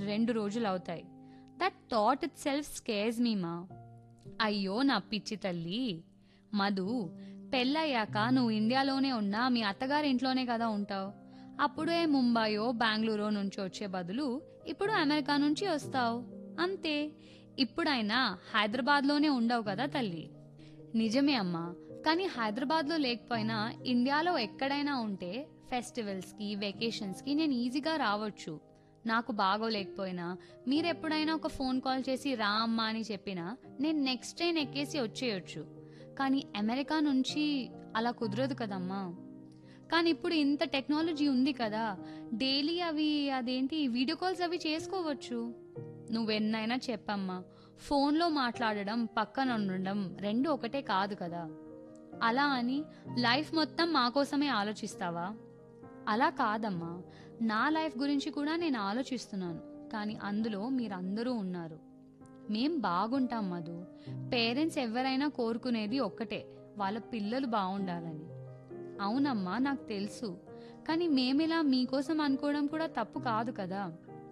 రెండు రోజులు అవుతాయి that thought itself scares me మా అయ్యో నా పిచ్చి తల్లి మధు పెళ్ళయ్యాక నువ్వు ఇండియాలోనే ఉన్నా మీ అత్తగారి ఇంట్లోనే కదా ఉంటావు అప్పుడే ముంబయో బెంగళూరో నుంచి వచ్చే బదులు ఇప్పుడు అమెరికా నుంచి వస్తావు అంతే ఇప్పుడైనా హైదరాబాద్లోనే ఉండవు కదా తల్లి నిజమే అమ్మా కానీ హైదరాబాద్లో లేకపోయినా ఇండియాలో ఎక్కడైనా ఉంటే ఫెస్టివల్స్కి వెకేషన్స్కి నేను ఈజీగా రావచ్చు నాకు బాగోలేకపోయినా మీరు ఎప్పుడైనా ఒక ఫోన్ కాల్ చేసి రా అమ్మా అని చెప్పినా నేను నెక్స్ట్ ట్రైన్ ఎక్కేసి వచ్చేయొచ్చు కానీ అమెరికా నుంచి అలా కుదరదు కదమ్మా కానీ ఇప్పుడు ఇంత టెక్నాలజీ ఉంది కదా డైలీ అవి అదేంటి వీడియో కాల్స్ అవి చేసుకోవచ్చు నువ్వెన్నైనా చెప్పమ్మా ఫోన్లో మాట్లాడడం పక్కన ఉండడం రెండు ఒకటే కాదు కదా అలా అని లైఫ్ మొత్తం మా కోసమే ఆలోచిస్తావా అలా కాదమ్మా నా లైఫ్ గురించి కూడా నేను ఆలోచిస్తున్నాను కానీ అందులో మీరందరూ ఉన్నారు మేం బాగుంటాం మధు పేరెంట్స్ ఎవరైనా కోరుకునేది ఒక్కటే వాళ్ళ పిల్లలు బాగుండాలని అవునమ్మా నాకు తెలుసు కానీ మేమిలా మీకోసం అనుకోవడం కూడా తప్పు కాదు కదా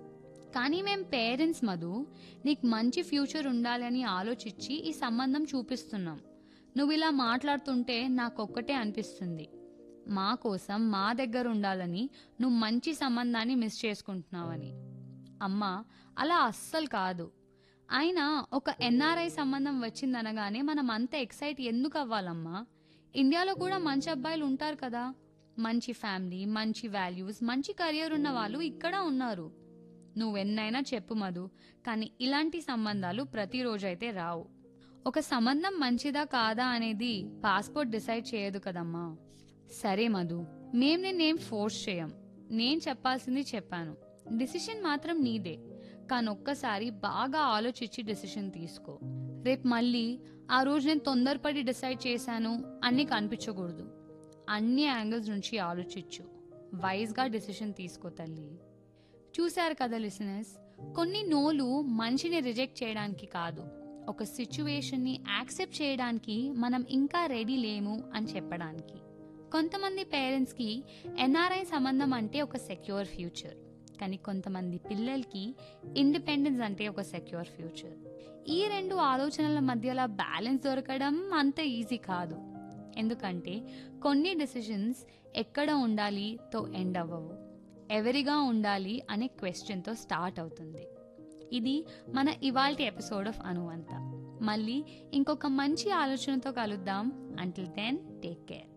కానీ మేం పేరెంట్స్ మధు నీకు మంచి ఫ్యూచర్ ఉండాలని ఆలోచించి ఈ సంబంధం చూపిస్తున్నాం నువ్వు ఇలా మాట్లాడుతుంటే నాకొక్కటే అనిపిస్తుంది మా కోసం మా దగ్గర ఉండాలని నువ్వు మంచి సంబంధాన్ని మిస్ చేసుకుంటున్నావని అమ్మా అలా అస్సలు కాదు అయినా ఒక ఎన్ఆర్ఐ సంబంధం వచ్చిందనగానే మనం అంత ఎక్సైట్ ఎందుకు అవ్వాలమ్మా ఇండియాలో కూడా మంచి అబ్బాయిలు ఉంటారు కదా మంచి ఫ్యామిలీ మంచి వాల్యూస్ మంచి కెరియర్ ఉన్న వాళ్ళు ఇక్కడ ఉన్నారు నువ్వెన్నైనా చెప్పు మధు కానీ ఇలాంటి సంబంధాలు ప్రతిరోజు అయితే రావు ఒక సంబంధం మంచిదా కాదా అనేది పాస్పోర్ట్ డిసైడ్ చేయదు కదమ్మా సరే మధు మేం నిన్నేం ఫోర్స్ చేయం నేను చెప్పాల్సింది చెప్పాను డిసిషన్ మాత్రం నీదే కానీ ఒక్కసారి బాగా ఆలోచించి డిసిషన్ తీసుకో రేపు మళ్ళీ ఆ రోజు నేను తొందరపడి డిసైడ్ చేశాను అన్నీ కనిపించకూడదు అన్ని యాంగిల్స్ నుంచి ఆలోచించు వైజ్గా డిసిషన్ తీసుకో తల్లి చూశారు కదా లిసనర్స్ కొన్ని నోలు మనిషిని రిజెక్ట్ చేయడానికి కాదు ఒక సిచ్యువేషన్ని యాక్సెప్ట్ చేయడానికి మనం ఇంకా రెడీ లేము అని చెప్పడానికి కొంతమంది పేరెంట్స్కి ఎన్ఆర్ఐ సంబంధం అంటే ఒక సెక్యూర్ ఫ్యూచర్ కానీ కొంతమంది పిల్లలకి ఇండిపెండెన్స్ అంటే ఒక సెక్యూర్ ఫ్యూచర్ ఈ రెండు ఆలోచనల మధ్యలో బ్యాలెన్స్ దొరకడం అంత ఈజీ కాదు ఎందుకంటే కొన్ని డెసిషన్స్ ఎక్కడ ఉండాలి తో ఎండ్ అవ్వవు ఎవరిగా ఉండాలి అనే క్వశ్చన్తో స్టార్ట్ అవుతుంది ఇది మన ఇవాల్టి ఎపిసోడ్ ఆఫ్ అనువంత మళ్ళీ ఇంకొక మంచి ఆలోచనతో కలుద్దాం అంటిల్ దెన్ టేక్ కేర్